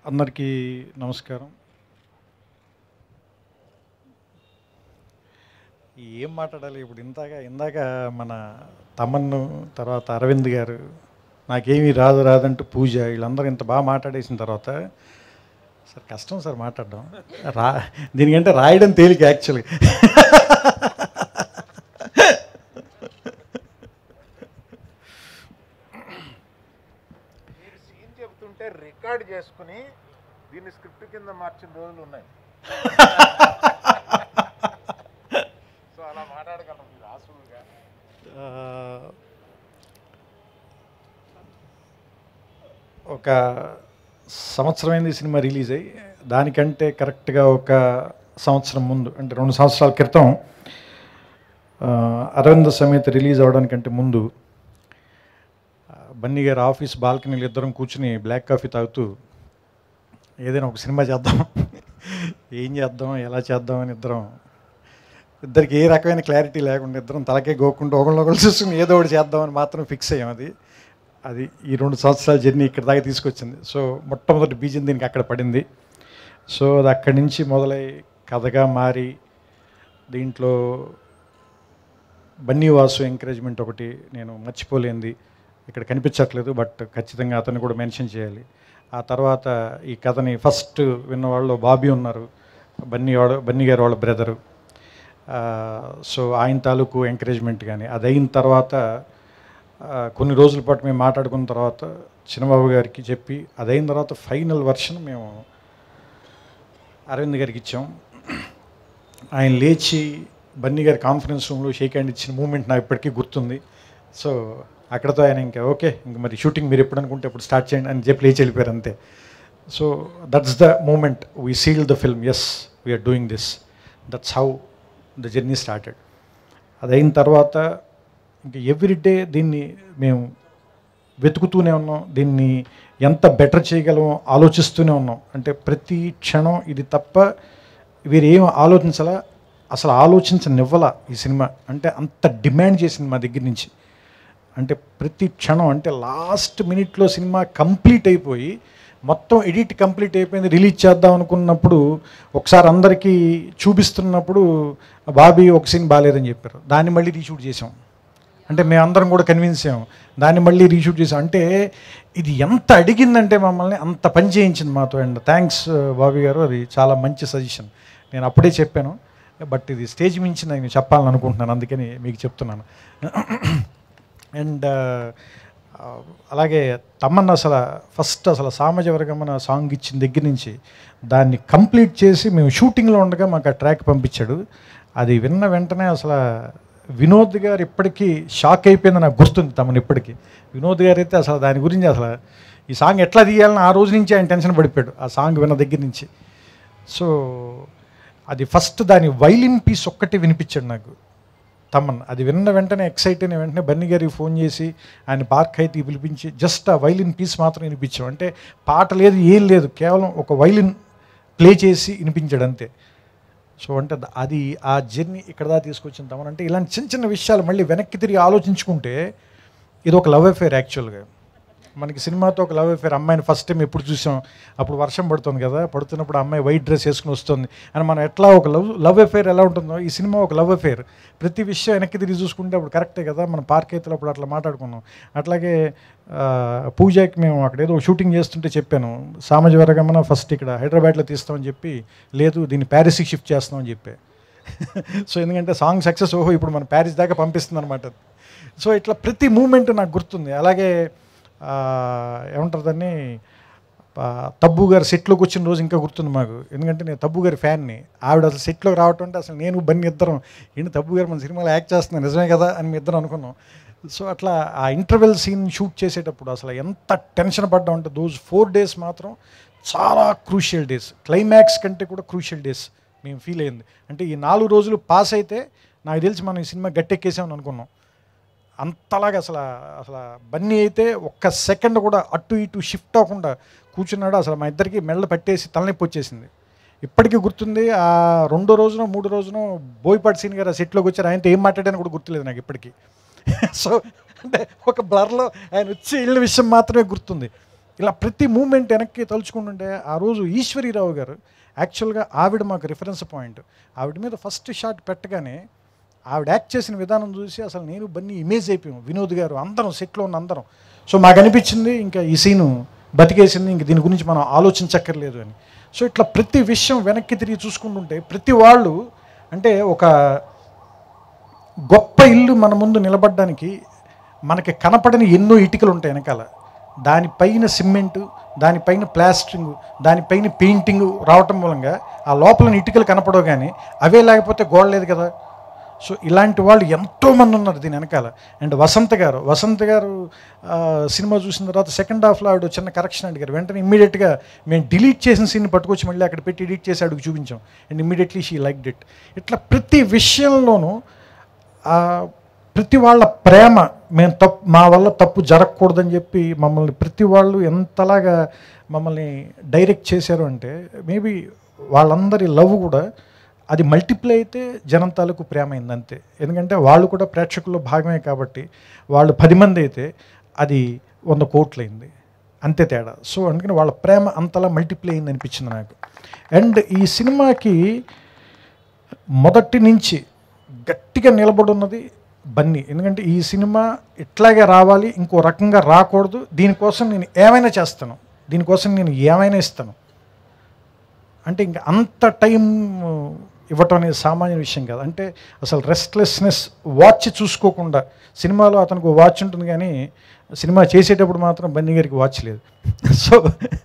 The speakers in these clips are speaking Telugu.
అందరికీ నమస్కారం ఏం మాట్లాడాలి ఇప్పుడు ఇందాక ఇందాక మన తమన్ను తర్వాత అరవింద్ గారు నాకేమీ రాదు రాదంటూ పూజ వీళ్ళందరూ ఇంత బాగా మాట్లాడేసిన తర్వాత సార్ కష్టం సార్ మాట్లాడడం రా దీనికంటే రాయడం తేలిక యాక్చువల్లీ మీరు సీన్ చెప్తుంటే రికార్డ్ చేసుకుని దీన్ని స్క్రిప్ట్ కింద మార్చిన రోజులు ఉన్నాయి సో అలా మాట్లాడగలం మీరు ఆసులుగా ఆ, ఒక సంవత్సరమైంది ఈ సినిమా రిలీజ్ అయ్యి దానికంటే కరెక్ట్గా ఒక సంవత్సరం ముందు అంటే రెండు సంవత్సరాల క్రితం ఆ, అరవింద సమేత రిలీజ్ అవడానికంటే ముందు ఆ, బన్నీ గారి ఆఫీస్ బాల్కనీలు ఇద్దరం కూర్చుని బ్లాక్ కాఫీ తాగుతూ ఏదైనా ఒక సినిమా చేద్దాం ఏం చేద్దాం ఎలా చేద్దాం అని ఇద్దరం ఇద్దరికి ఏ రకమైన క్లారిటీ లేకుండా ఇద్దరం తలకే గోకుండా ఒకళ్ళు ఒకళ్ళు చూసుకుని ఏదో ఒకటి చేద్దామని మాత్రం ఫిక్స్ అయ్యాం అది అది ఈ రెండు సంవత్సరాల జర్నీ ఇక్కడ దాకా తీసుకొచ్చింది సో మొట్టమొదటి బీజం దీనికి అక్కడ పడింది సో అది అక్కడి నుంచి మొదలై కథగా మారి దీంట్లో బన్నీ వాసు ఎంకరేజ్మెంట్ ఒకటి నేను మర్చిపోలేంది ఇక్కడ కనిపించట్లేదు బట్ ఖచ్చితంగా అతన్ని కూడా మెన్షన్ చేయాలి ఆ తర్వాత ఈ కథని ఫస్ట్ విన్న వాళ్ళు బాబీ ఉన్నారు బన్నీ వాడు బన్నీ గారు వాళ్ళ బ్రదరు సో ఆయన తాలూకు ఎంకరేజ్మెంట్ కానీ అది అయిన తర్వాత ఆ, కొన్ని రోజుల పాటు మేము మాట్లాడుకున్న తర్వాత చిన్నబాబు గారికి చెప్పి అది అయిన తర్వాత ఫైనల్ వర్షన్ మేము అరవింద్ గారికి ఇచ్చాం ఆయన లేచి బన్నీ గారి కాన్ఫరెన్స్ రూమ్లో షేక్ హ్యాండ్ ఇచ్చిన మూమెంట్ నాకు ఇప్పటికీ గుర్తుంది సో అక్కడతో ఆయన ఇంకా ఓకే ఇంక మరి షూటింగ్ మీరు ఎప్పుడు అనుకుంటే ఎప్పుడు స్టార్ట్ చేయండి అని చెప్పి లేచి వెళ్ళిపోయారు అంతే so that's the moment we seal the film as we're doing this that's how the journey started అదైన తర్వాత ఇంకా ఎవ్రీ డే దీన్ని మేము వెతుకుతూనే ఉన్నాం దీన్ని ఎంత బెటర్ చేయగలమో ఆలోచిస్తూనే ఉన్నాం అంటే ప్రతి క్షణం ఇది తప్ప వీరు ఏం ఆలోచించాలా అసలు ఆలోచించనివ్వాల ఈ సినిమా అంటే అంత డిమాండ్ చేసింది మా దగ్గర నుంచి అంటే ప్రతి క్షణం అంటే లాస్ట్ మినిట్లో సినిమా కంప్లీట్ అయిపోయి మొత్తం ఎడిట్ కంప్లీట్ అయిపోయింది రిలీజ్ చేద్దాం అనుకున్నప్పుడు ఒకసారి అందరికీ చూపిస్తున్నప్పుడు బాబీ ఒక సీన్ బాగాలేదని చెప్పారు దాన్ని మళ్ళీ రీషూట్ చేసాం అంటే మేమందరం కూడా కన్విన్స్ అయ్యాం దాన్ని మళ్ళీ రీషూట్ చేసాం అంటే ఇది ఎంత అడిగిందంటే మమ్మల్ని అంత పని చేయించింది మాతో అండ్ థ్యాంక్స్ బాబీ గారు అది చాలా మంచి సజెషన్ నేను అప్పుడే చెప్పాను బట్ ఇది స్టేజ్ మించి నేను చెప్పాలని అనుకుంటున్నాను అందుకని మీకు చెప్తున్నాను అండ్ అలాగే తమ్మన్న అసలు ఫస్ట్ అసలు సామాజ వర్గమన సాంగ్ ఇచ్చిన దగ్గర నుంచి దాన్ని కంప్లీట్ చేసి మేము షూటింగ్లో ఉండగా మాకు ఆ ట్రాక్ పంపించాడు అది విన్న వెంటనే అసలు వినోద్ గారు ఇప్పటికీ షాక్ అయిపోయింది నాకు గుర్తుంది తమను ఇప్పటికీ వినోద్ గారు అయితే అసలు దాని గురించి అసలు ఈ సాంగ్ ఎట్లా తీయాలని ఆ రోజు నుంచి ఆయన టెన్షన్ పడిపోయాడు ఆ సాంగ్ విన్న దగ్గర నుంచి సో అది ఫస్ట్ దాని వైలిన్ పీస్ ఒక్కటి వినిపించాడు నాకు తమ్మన్ అది విన్న వెంటనే ఎక్సైట్ అయిన వెంటనే బన్నీ గారికి ఫోన్ చేసి ఆయన పార్క్ అయితే పిలిపించి జస్ట్ ఆ వైలిన్ పీస్ మాత్రం వినిపించాం అంటే పాట లేదు ఏం లేదు కేవలం ఒక వైలిన్ ప్లే చేసి వినిపించాడు అంతే సో అంటే ద- అది ఆ జర్నీ ఇక్కడ దాకా తీసుకొచ్చిన తమన్ అంటే ఇలాంటి చిన్న చిన్న విషయాలు మళ్ళీ వెనక్కి తిరిగి ఆలోచించుకుంటే ఇది ఒక లవ్ అఫేర్ యాక్చువల్గా మనకి సినిమాతో ఒక లవ్ అఫేర్ అమ్మాయిని ఫస్ట్ టైం ఎప్పుడు చూసాం అప్పుడు వర్షం పడుతుంది కదా పడుతున్నప్పుడు ఆ అమ్మాయి వైట్ డ్రెస్ వేసుకుని వస్తుంది అని మనం ఎట్లా ఒక లవ్ లవ్ అఫేర్ ఎలా ఉంటుందో ఈ సినిమా ఒక లవ్ అఫేర్ ప్రతి విషయం వెనక్కి తిరిగి చూసుకుంటే అప్పుడు కరెక్టే కదా మనం పార్క్ అయితే అప్పుడు అట్లా మాట్లాడుకున్నాం అట్లాగే ఆ, పూజకి మేము అక్కడ ఏదో షూటింగ్ చేస్తుంటే చెప్పాను సామాజ వర్గమన ఫస్ట్ ఇక్కడ హైదరాబాద్లో తీస్తామని చెప్పి లేదు దీన్ని ప్యారిస్కి షిఫ్ట్ చేస్తామని చెప్పి సో ఎందుకంటే సాంగ్ సక్సెస్ ఓహో ఇప్పుడు మన ప్యారిస్ దాకా పంపిస్తుంది అనమాట సో ఇట్లా ప్రతి మూమెంట్ నాకు గుర్తుంది అలాగే ఆ, ఏమంటారు దాన్ని ఆ, తబ్బు గారు సెట్లోకి వచ్చిన రోజు ఇంకా గుర్తుంది మాకు ఎందుకంటే నేను తబ్బు గారి ఫ్యాన్ని ఆవిడ అసలు సెట్లోకి రావటం అంటే అసలు నేను బన్ని ఇద్దరం ఏంటి తబ్బు గారు మన సినిమాలో యాక్ట్ చేస్తున్నాను నిజమే కదా అని మీ ఇద్దరం అనుకున్నాం సో అట్లా ఆ ఇంటర్వెల్ సీన్ షూట్ చేసేటప్పుడు అసలు ఎంత టెన్షన్ పడ్డా ఉంటే దోస్ ఫోర్ డేస్ మాత్రం చాలా క్రూషియల్ డేస్ క్లైమాక్స్ కంటే కూడా క్రూషియల్ డేస్ మేము ఫీల్ అయింది అంటే ఈ నాలుగు రోజులు పాస్ అయితే నాకు తెలిసి మనం ఈ సినిమా గట్టెక్కేసామని అనుకున్నాం అంతలాగా అసలు అసలు బన్నీ అయితే ఒక్క సెకండ్ కూడా అటు ఇటు షిఫ్ట్ అవ్వకుండా కూర్చున్నాడు అసలు మా ఇద్దరికి మెళ్ళ పట్టేసి తలనొప్పి వచ్చేసింది ఇప్పటికీ గుర్తుంది ఆ రెండో రోజున మూడో రోజున బోయపాటి సీన్ గారు ఆ సెట్లోకి వచ్చారు ఆయనతో ఏం మాట్లాడాను కూడా గుర్తులేదు నాకు ఇప్పటికీ సో అంటే ఒక బ్లర్లో ఆయన వచ్చి వెళ్ళిన విషయం మాత్రమే గుర్తుంది ఇలా ప్రతి మూమెంట్ వెనక్కి తలుచుకుంటుంటే ఆ రోజు ఈశ్వరీరావు గారు యాక్చువల్గా ఆవిడ మాకు రిఫరెన్స్ పాయింట్ ఆవిడ మీద ఫస్ట్ షాట్ పెట్టగానే ఆవిడ యాక్ట్ చేసిన విధానం చూసి అసలు నేను బన్నీ ఇమేజ్ అయిపోయాం వినోద్ గారు అందరం సెట్లో ఉన్న అందరం సో మాకు అనిపించింది ఇంకా ఈ సీను బతికేసింది ఇంక దీని గురించి మనం ఆలోచించక్కర్లేదు అని సో ఇట్లా ప్రతి విషయం వెనక్కి తిరిగి చూసుకుంటుంటే ప్రతి వాళ్ళు అంటే ఒక గొప్ప ఇల్లు మన ముందు నిలబడడానికి మనకి కనపడని ఎన్నో ఇటుకలు ఉంటాయి వెనకాల దానిపైన సిమెంటు దానిపైన ప్లాస్టరింగ్ దానిపైన పెయింటింగ్ రావటం మూలంగా ఆ లోపల ఇటుకలు కనపడవు కానీ అవే లేకపోతే గోడ లేదు కదా సో ఇలాంటి వాళ్ళు ఎంతోమంది ఉన్నారు దీని వెనకాల అండ్ వసంత గారు వసంత గారు ఆ, సినిమా చూసిన తర్వాత సెకండ్ హాఫ్లో ఆవిడ చిన్న కరెక్షన్ అడిగారు వెంటనే ఇమ్మీడియట్గా మేము డిలీట్ చేసిన సీన్ పట్టుకొచ్చి మళ్ళీ అక్కడ పెట్టి ఎడిట్ చేసి అడుగు చూపించాం and immediately she liked it ఇట్లా ప్రతి విషయంలోనూ ఆ ప్రతి వాళ్ళ ప్రేమ మేము తప్పు మా వల్ల తప్పు జరగకూడదని చెప్పి మమ్మల్ని ప్రతి వాళ్ళు ఎంతలాగా మమ్మల్ని డైరెక్ట్ చేశారు అంటే మేబీ వాళ్ళందరి లవ్ కూడా అది మల్టిప్లై అయితే జనం తాలూకు ప్రేమ అయింది అంతే ఎందుకంటే వాళ్ళు కూడా ప్రేక్షకుల్లో భాగమే కాబట్టి వాళ్ళు పది మంది అయితే అది వంద కోట్లయింది అంతే తేడా సో అందుకని వాళ్ళ ప్రేమ అంతలా మల్టిప్లై అయింది అనిపించింది నాకు అండ్ ఈ సినిమాకి మొదటి నుంచి గట్టిగా నిలబడి ఉన్నది బన్నీ ఎందుకంటే ఈ సినిమా ఇట్లాగే రావాలి ఇంకో రకంగా రాకూడదు దీనికోసం నేను ఏమైనా చేస్తాను దీనికోసం నేను ఏమైనా ఇస్తాను అంటే ఇంకా అంత టైం ఇవ్వటం అనేది సామాన్య విషయం కాదు అంటే అసలు రెస్ట్లెస్నెస్ వాచ్ చూసుకోకుండా సినిమాలో అతనికి వాచ్ ఉంటుంది కానీ సినిమా చేసేటప్పుడు మాత్రం బన్నీ గారికి వాచ్ లేదు సో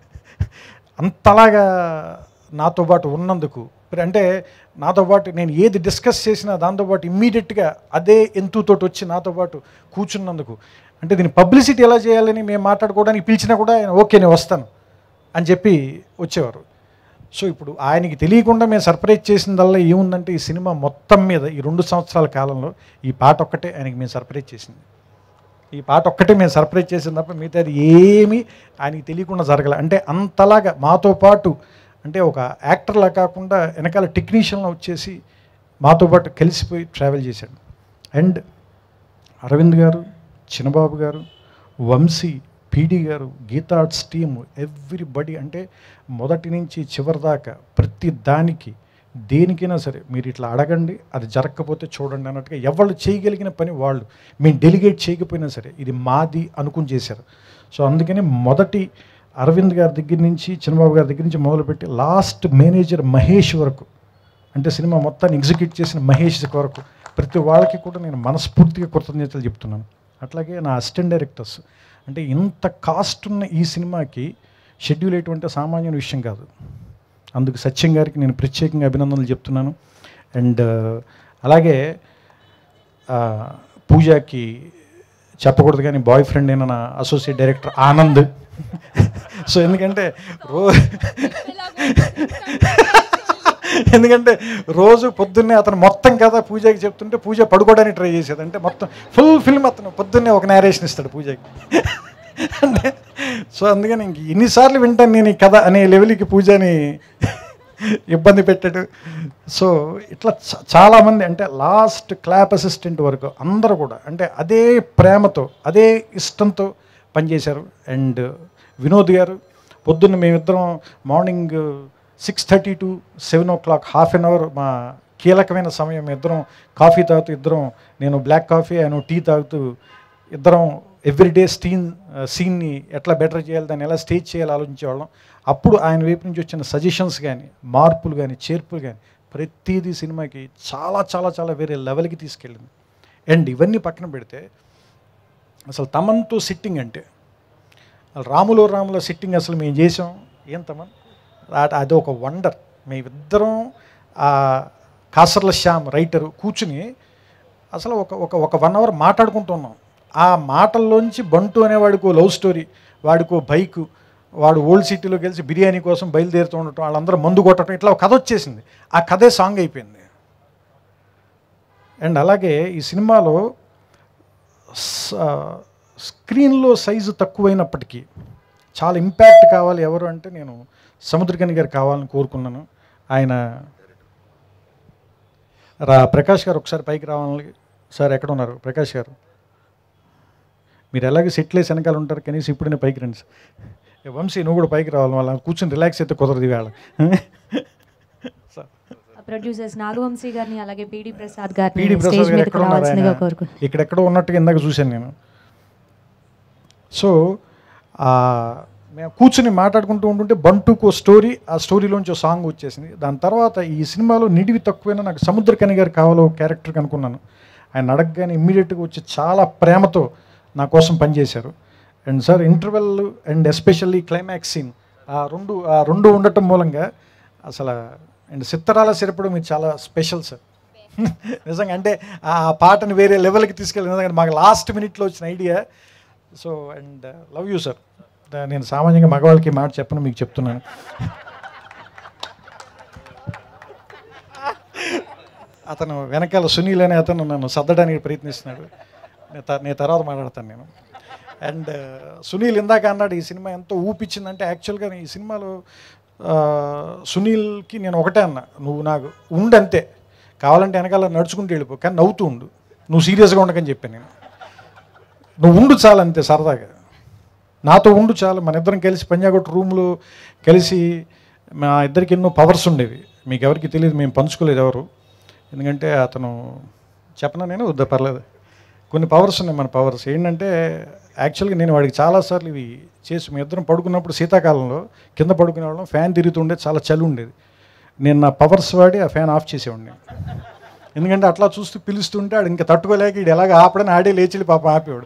అంతలాగా నాతో పాటు ఉన్నందుకు మరి అంటే నాతో పాటు నేను ఏది డిస్కస్ చేసినా దాంతోపాటు ఇమ్మీడియట్గా అదే ఎంతుతోటి వచ్చి నాతో పాటు కూర్చున్నందుకు అంటే దీని పబ్లిసిటీ ఎలా చేయాలని మేము మాట్లాడుకోవడానికి పిలిచినా కూడా ఆయన ఓకే నేను వస్తాను అని చెప్పి వచ్చేవారు సో ఇప్పుడు ఆయనకి తెలియకుండా మేము సర్ప్రైజ్ చేసిందల్లా ఏముందంటే ఈ సినిమా మొత్తం మీద ఈ రెండు సంవత్సరాల కాలంలో ఈ పాట ఒక్కటే ఆయనకి మేము సర్ప్రైజ్ చేసింది ఈ పాట ఒక్కటే మేము సర్ప్రైజ్ చేసింది తప్ప మిగతాది ఏమీ ఆయనకి తెలియకుండా జరగలే అంటే అంతలాగా మాతో పాటు అంటే ఒక యాక్టర్లా కాకుండా వెనకాల టెక్నీషియన్లో వచ్చేసి మాతో పాటు కలిసిపోయి ట్రావెల్ చేశాడు అండ్ అరవింద్ గారు చిన్నబాబు గారు వంశీ పీడి గారు గీతా ఆర్ట్స్ టీమ్ ఎవ్రీబడి అంటే మొదటి నుంచి చివరి దాకా ప్రతి దానికి దేనికైనా సరే మీరు ఇట్లా అడగండి అది జరగకపోతే చూడండి అన్నట్టుగా ఎవరు చేయగలిగిన పని వాళ్ళు మేము డెలిగేట్ చేయకపోయినా సరే ఇది మాది అనుకుని చేశారు సో అందుకని మొదటి అరవింద్ గారి దగ్గర నుంచి చిన్నబాబు గారి దగ్గర నుంచి మొదలుపెట్టి లాస్ట్ మేనేజర్ మహేష్ వరకు అంటే సినిమా మొత్తాన్ని ఎగ్జిక్యూట్ చేసిన మహేష్ వరకు ప్రతి వాళ్ళకి కూడా నేను మనస్ఫూర్తిగా కృతజ్ఞతలు చెప్తున్నాను అట్లాగే నా అసిస్టెంట్ డైరెక్టర్స్ అంటే ఇంత కాస్ట్ ఉన్న ఈ సినిమాకి షెడ్యూల్ ఎటువంటి సామాన్య విషయం కాదు అందుకు సత్యం గారికి నేను ప్రత్యేకంగా అభినందనలు చెప్తున్నాను అండ్ అలాగే ఆ, పూజకి చెప్పకూడదు కానీ బాయ్ ఫ్రెండ్ అయిన నా అసోసియేట్ డైరెక్టర్ ఆనంద్ సో ఎందుకంటే రో ఎందుకంటే రోజు పొద్దున్నే అతను మొత్తం కథ పూజకి చెప్తుంటే పూజ పడుకోవడానికి ట్రై చేసేది అంటే మొత్తం ఫుల్ ఫిల్మ్ అతను పొద్దున్నే ఒక నేరేషన్ ఇస్తాడు పూజకి అంటే సో అందుకని ఇంక ఎన్నిసార్లు వింటాను నేను ఈ కథ అనే లెవెల్కి పూజని ఇబ్బంది పెట్టాడు సో ఇట్లా చ- చాలామంది అంటే లాస్ట్ క్లాప్ అసిస్టెంట్ వరకు అందరూ కూడా అంటే అదే ప్రేమతో అదే ఇష్టంతో పనిచేశారు అండ్ వినోద్ గారు పొద్దున్న మేమిద్దరం morning six thirty to seven o'clock half an hour మా కీలకమైన సమయం ఇద్దరం కాఫీ తాగుతూ ఇద్దరం నేను బ్లాక్ కాఫీ ఆయన టీ తాగుతూ ఇద్దరం ఎవ్రీడే స్టీన్ సీన్ని ఎట్లా బెటర్ చేయాలి దాన్ని ఎలా స్టేజ్ చేయాలి ఆలోచించేవాళ్ళం అప్పుడు ఆయన వైపు నుంచి వచ్చిన సజెషన్స్ కానీ మార్పులు కానీ చేర్పులు కానీ ప్రతిదీ సినిమాకి చాలా చాలా చాలా వేరే లెవెల్కి తీసుకెళ్ళింది అండ్ ఇవన్నీ పక్కన పెడితే అసలు తమన్తో సిట్టింగ్ అంటే అసలు రాములో రాములో సిట్టింగ్ అసలు మేము చేసాం ఏం తమన్ ఆ- అది ఒక వండర్ మేమిద్దరం ఆ కాసర్ల శ్యామ్ రైటరు కూర్చుని అసలు ఒక ఒక ఒక వన్ అవర్ మాట్లాడుకుంటున్నాం ఆ మాటల్లోంచి బంటు అనేవాడికి ఓ లవ్ స్టోరీ వాడికి ఓ బైకు వాడు ఓల్డ్ సిటీలో గెలిచి బిర్యానీ కోసం బయలుదేరుతూ ఉండటం వాళ్ళందరూ మందు కొట్టడం ఇట్లా ఒక కథ వచ్చేసింది ఆ కథే సాంగ్ అయిపోయింది అండ్ అలాగే ఈ సినిమాలో స- స్క్రీన్లో సైజు తక్కువైనప్పటికీ చాలా ఇంపాక్ట్ కావాలి ఎవరు అంటే నేను సముద్రకని గారు కావాలని కోరుకున్నాను ఆయన రా ప్రకాష్ గారు ఒకసారి పైకి రావాలి సార్ ఎక్కడ ఉన్నారు ప్రకాష్ గారు మీరు ఎలాగే సెటిల్ వేసి వెనకాల ఉంటారు కనీసం ఇప్పుడైనా పైకి రండి సార్ ఏ వంశీ నువ్వు కూడా పైకి రావాలి వాళ్ళ కూర్చొని రిలాక్స్ అయితే కుదరదు ఇవాళ ప్రొడ్యూసర్స్ నాగవంశీ గారిని అలాగే పిడి ప్రసాద్ గారిని పీడి ప్రసాద్ స్టేజ్ గారు మీదకి ఎక్కడ ఉన్నారు రావాల్సిందిగా ఆయన కోరుకుంటున్నాను ఇక్కడెక్కడో ఉన్నట్టుగా ఇందాక చూశాను నేను సో ఆ, మేము కూర్చుని మాట్లాడుకుంటూ ఉంటుంటే బంటుకు స్టోరీ ఆ స్టోరీలోంచి సాంగ్ వచ్చేసింది దాని తర్వాత ఈ సినిమాలో నిడివి తక్కువైనా నాకు సముద్రకని గారు కావాలో క్యారెక్టర్ అనుకున్నాను ఆయన అడగగానే ఇమ్మీడియట్గా వచ్చి చాలా ప్రేమతో నా కోసం పనిచేశారు and sir interval and especially climax scene ఆ రెండు ఆ రెండు ఉండటం మూలంగా అసలు అండ్ సిత్తరాల సిరపడు మీరు చాలా స్పెషల్ సార్ నిజంగా అంటే ఆ పాటను వేరే లెవెల్కి తీసుకెళ్ళి నిజంగా మాకు లాస్ట్ మినిట్లో వచ్చిన idea so and love you sir నేను సామాన్యంగా మగవాళ్ళకి ఈ మాట చెప్పను మీకు చెప్తున్నాను అతను వెనకాల సునీల్ అనే అతను నన్ను సర్దడానికి ప్రయత్నిస్తున్నాడు నేను త- నేను తర్వాత మాట్లాడతాను నేను అండ్ సునీల్ ఇందాక అన్నాడు ఈ సినిమా ఎంతో ఊపిచ్చిందంటే యాక్చువల్గా ఈ సినిమాలో ఆ, సునీల్కి నేను ఒకటే అన్నా నువ్వు నాకు ఉండు అంతే కావాలంటే వెనకాల నడుచుకుంటూ వెళ్ళిపో కానీ నవ్వుతూ ఉండు నువ్వు సీరియస్గా ఉండకని చెప్పాను నేను నువ్వు ఉండు చాలు అంతే సరదాగా నాతో ఉండు చాలు మన ఇద్దరం కలిసి పంజాగొట్టు రూమ్లో కలిసి మా ఇద్దరికి ఎన్నో పవర్స్ ఉండేవి మీకు ఎవరికి తెలియదు మేము పంచుకోలేదు ఎవరు ఎందుకంటే అతను చెప్పనా నేను వద్దా పర్లేదు కొన్ని పవర్స్ ఉన్నాయి మన పవర్స్ ఏంటంటే యాక్చువల్గా నేను వాడికి చాలాసార్లు ఇవి చేసి మీ ఇద్దరం పడుకున్నప్పుడు శీతాకాలంలో కింద పడుకునే వాళ్ళం ఫ్యాన్ తిరుగుతుండే చాలా చలి ఉండేది నేను నా పవర్స్ వాడి ఆ ఫ్యాన్ ఆఫ్ చేసేవాడిని ఎందుకంటే అట్లా చూస్తూ పిలుస్తుంటే ఆడు ఇంకా తట్టుకోలేక ఇడు ఎలాగ ఆపడని ఆడే లేచి పాప ఆపేవాడు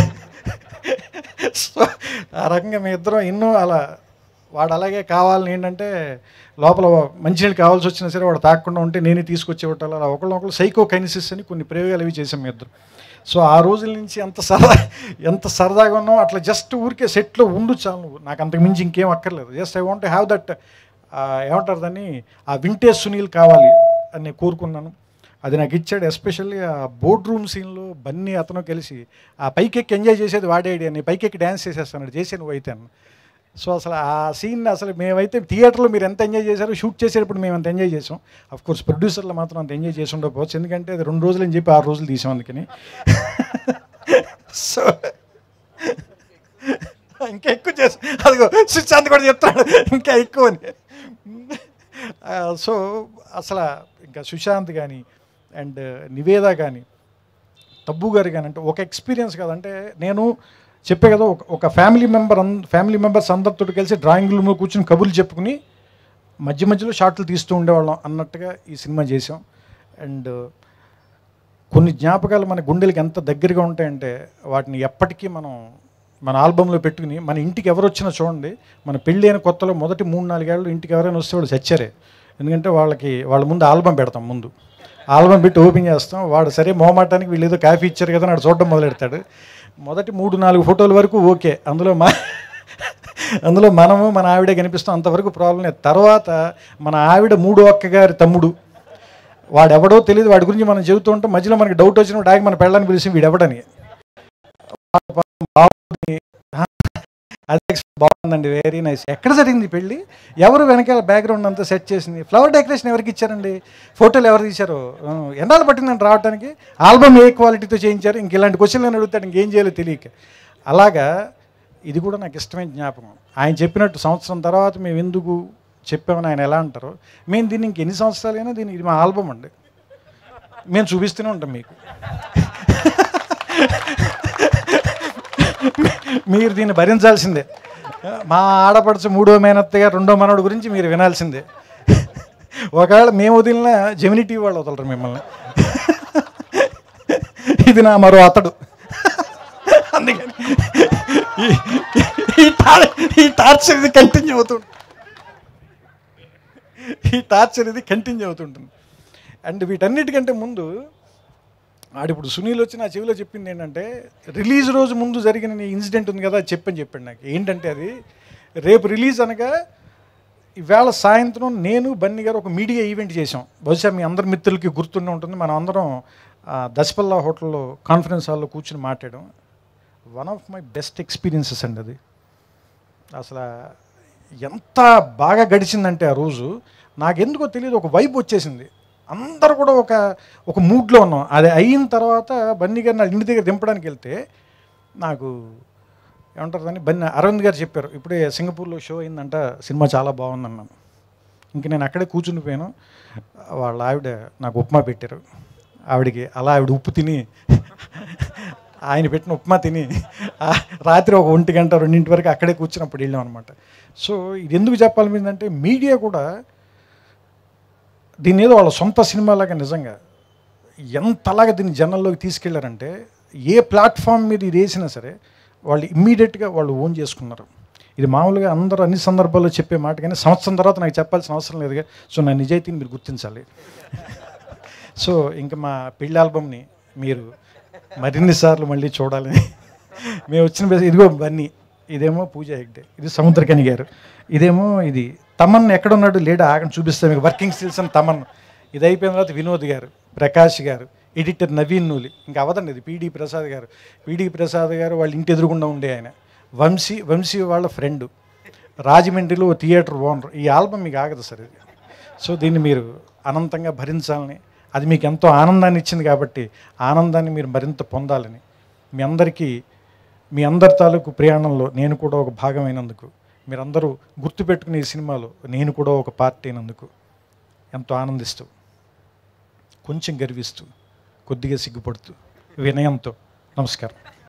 సో ఆ రకంగా మీ ఇద్దరం ఎన్నో అలా వాడు అలాగే కావాలని ఏంటంటే లోపల మంచినీళ్ళు కావాల్సి వచ్చినా సరే వాడు తాకుండా ఉంటే నేనే తీసుకొచ్చేవాళ్ళు అలా ఒకళ్ళొకళ్ళు సైకో కైనిసిస్ అని కొన్ని ప్రయోగాలు అవి చేసాం మీ ఇద్దరు సో ఆ రోజుల నుంచి ఎంత సరదా ఎంత సరదాగా ఉన్నావు అట్లా జస్ట్ ఊరికే సెట్లో ఉండు చాలు నువ్వు నాకు అంతకు మించి ఇంకేం అక్కర్లేదు just I want have that ఏమంటారు దాన్ని ఆ వింటేజ్ సునీల్ కావాలి అని నేను కోరుకున్నాను అది నాకు ఇచ్చాడు ఎస్పెషల్లీ ఆ బోర్డ్ రూమ్ సీన్లో బన్నీ అతను కలిసి ఆ పైకెక్కి ఎంజాయ్ చేసేది వాడే ఐడియా నేను పైకెక్కి డ్యాన్స్ చేసేస్తాను చేసే నువ్వు అయితే అన్న. సో అసలు ఆ సీన్ అసలు మేమైతే థియేటర్లో మీరు ఎంత ఎంజాయ్ చేశారో షూట్ చేసేటప్పుడు మేము అంత ఎంజాయ్ చేసాం అఫ్ కోర్స్ ప్రొడ్యూసర్లు మాత్రం అంత ఎంజాయ్ చేసి ఉండకపోవచ్చు ఎందుకంటే అది రెండు రోజులు అని చెప్పి ఆరు రోజులు తీసాం అందుకని సో ఇంకా ఎక్కువ చేసి అదిగో సుశాంత్ కూడా చెప్తాడు ఇంకా ఎక్కువ అని ఆ, సో అసలు ఇంకా సుశాంత్ కానీ అండ్ నివేద కానీ తబ్బు గారు కానీ అంటే ఒక ఎక్స్పీరియన్స్ కదంటే నేను చెప్పే కదా ఒక ఒక family member and family members అందరితో కలిసి డ్రాయింగ్ రూమ్లో కూర్చుని కబుర్లు చెప్పుకుని మధ్య మధ్యలో షార్ట్లు తీస్తూ ఉండేవాళ్ళం అన్నట్టుగా ఈ సినిమా చేసాం అండ్ కొన్ని జ్ఞాపకాలు మన గుండెలకి ఎంత దగ్గరగా ఉంటాయంటే వాటిని ఎప్పటికీ మనం మన ఆల్బంలో పెట్టుకుని మన ఇంటికి ఎవరు వచ్చినా చూడండి మన పెళ్ళి అయిన కొత్తలో మొదటి మూడు నాలుగేళ్ళు ఇంటికి ఎవరైనా వస్తే వాళ్ళు చచ్చారే ఎందుకంటే వాళ్ళకి వాళ్ళ ముందు ఆల్బమ్ పెడతాం ముందు ఆల్బమ్ పెట్టి ఓపెన్ చేస్తాం వాడు సరే మోమాటానికి వీళ్ళు ఏదో కాఫీ ఇచ్చారు కదా నాడు చూడడం మొదలెడతాడు మొదటి మూడు నాలుగు ఫోటోల వరకు ఓకే అందులో మా అందులో మనము మన ఆవిడే కనిపిస్తాం అంతవరకు ప్రాబ్లం లేదు తర్వాత మన ఆవిడ మూడో అక్క గారి తమ్ముడు వాడెవడో తెలియదు వాడి గురించి మనం చెబుతూ ఉంటాం మధ్యలో మనకి డౌట్ వచ్చినప్పుడు ఆగి మన పెళ్ళని పిలిచి వీడెవడని వాడు పాపం బాగుంది. ఆ, అది బాగుందండి వెరీ నైస్ ఎక్కడ జరిగింది ఈ పెళ్ళి ఎవరు వెనకాల బ్యాక్గ్రౌండ్ అంతా సెట్ చేసింది ఫ్లవర్ డెకరేషన్ ఎవరికి ఇచ్చారండి ఫోటోలు ఎవరు తీశారు ఆ, ఎన్నాళ్ళు పట్టిందండి రావడానికి ఆల్బమ్ ఏ క్వాలిటీతో చేయించారు ఇంక ఇలాంటి క్వశ్చన్లు నేను అడుగుతాడు ఇంకేం చేయాలో తెలియక అలాగా ఇది కూడా నాకు ఇష్టమైన జ్ఞాపకం ఆయన చెప్పినట్టు సంవత్సరం తర్వాత మేము ఎందుకు చెప్పామని ఆయన ఎలా అంటారు మేము దీన్ని ఇంక ఎన్ని సంవత్సరాలైనా దీన్ని ఇది మా ఆల్బమ్ అండి మేము చూపిస్తూనే ఉంటాం మీకు మీరు దీన్ని భరించాల్సిందే మా ఆడపడుచు మూడో మేనత్తగా రెండో మనవడు గురించి మీరు వినాల్సిందే ఒకవేళ మేము వదిలిన జెమిని టీవీ వాళ్ళు వదలరు మిమ్మల్ని ఇది నా మరో అతడు అందుకని ఈ- ఈ టార్- ఈ టార్చర్ ఇది కంటిన్యూ అవుతుంది ఈ టార్చర్ ఇది కంటిన్యూ అవుతుంటుంది అండ్ వీటన్నిటికంటే ముందు ఆడిప్పుడు సునీల్ వచ్చి నా చెవిలో చెప్పింది ఏంటంటే రిలీజ్ రోజు ముందు జరిగిన నీ ఇన్సిడెంట్ ఉంది కదా అది చెప్పని చెప్పాడు నాకు ఏంటంటే అది రేపు రిలీజ్ అనగా ఈవేళ సాయంత్రం నేను బన్నీ గారు ఒక మీడియా ఈవెంట్ చేసాం బహుశా మీ అందరి మిత్రులకి గుర్తుండే ఉంటుంది మనం అందరం ఆ, దశపల్లా హోటల్లో కాన్ఫరెన్స్ హాల్లో కూర్చుని మాట్లాడాం one of my best experiences అండి అది అసలు ఎంత బాగా గడిచిందంటే ఆ రోజు నాకెందుకో తెలియదు ఒక వైబ్ వచ్చేసింది అందరూ కూడా ఒక ఒక మూడ్లో ఉన్నాం అది అయిన తర్వాత బన్నీ గారిని వాళ్ళ ఇంటి దగ్గర దింపడానికి వెళ్తే నాకు ఏమంటారు దాన్ని బన్ని అరవింద్ గారు చెప్పారు ఇప్పుడే సింగపూర్లో షో అయిందంట సినిమా చాలా బాగుందన్నాను ఇంక నేను అక్కడే కూర్చుని పోయాను వాళ్ళ ఆవిడ నాకు ఉప్మా పెట్టారు ఆవిడకి అలా ఆవిడ ఉప్పు తిని ఆయన పెట్టిన ఉప్మా తిని ఆ రాత్రి ఒక ఒంటి గంట రెండింటి వరకు అక్కడే కూర్చున్నప్పుడు వెళ్ళాం అనమాట సో ఇది ఎందుకు చెప్పాలి ఏంటంటే మీడియా కూడా దీని ఏదో వాళ్ళ సొంత సినిమాలాగా నిజంగా ఎంతలాగా దీన్ని జనాల్లోకి తీసుకెళ్లారంటే ఏ ప్లాట్ఫామ్ మీద ఇది వేసినా సరే వాళ్ళు ఇమ్మీడియట్గా వాళ్ళు ఓన్ చేసుకున్నారు ఇది మామూలుగా అందరూ అన్ని సందర్భాల్లో చెప్పే మాట కానీ సంవత్సరం తర్వాత నాకు చెప్పాల్సిన అవసరం లేదుగా సో నా నిజాయితీని మీరు గుర్తించాలి సో ఇంకా మా పెళ్లి ఆల్బమ్ని మీరు మరిన్ని సార్లు మళ్ళీ చూడాలని మేము వచ్చిన బేస్ ఇదిగో బన్నీ ఇదేమో పూజ హెగ్డే ఇది సముద్రకని గారు ఇదేమో ఇది తమన్ ఎక్కడున్నాడు లేడా ఆగని చూపిస్తాం మీకు వర్కింగ్ స్టిల్స్ అని తమన్ ఇది అయిపోయిన తర్వాత వినోద్ గారు ప్రకాష్ గారు ఎడిటర్ నవీన్ నూలి ఇంకా అవదండి ఇది పీడి ప్రసాద్ గారు పీడి ప్రసాద్ గారు వాళ్ళ ఇంటి ఎదురుగుండా ఉండే ఆయన వంశీ వంశీ వాళ్ళ ఫ్రెండ్ రాజమండ్రిలో ఓ థియేటర్ ఓనర్ ఈ ఆల్బమ్ మీకు ఆగదు సార్ ఇది సో దీన్ని మీరు అనంతంగా భరించాలని అది మీకు ఎంతో ఆనందాన్ని ఇచ్చింది కాబట్టి ఆనందాన్ని మీరు మరింత పొందాలని మీ అందరికీ మీ అందరి తాలూకు ప్రయాణంలో నేను కూడా ఒక భాగమైనందుకు మీరందరూ గుర్తుపెట్టుకునే ఈ సినిమాలో నేను కూడా ఒక పార్ట్ అయినందుకు ఎంతో ఆనందిస్తూ కొంచెం గర్విస్తూ కొద్దిగా సిగ్గుపడుతూ వినయంతో నమస్కారం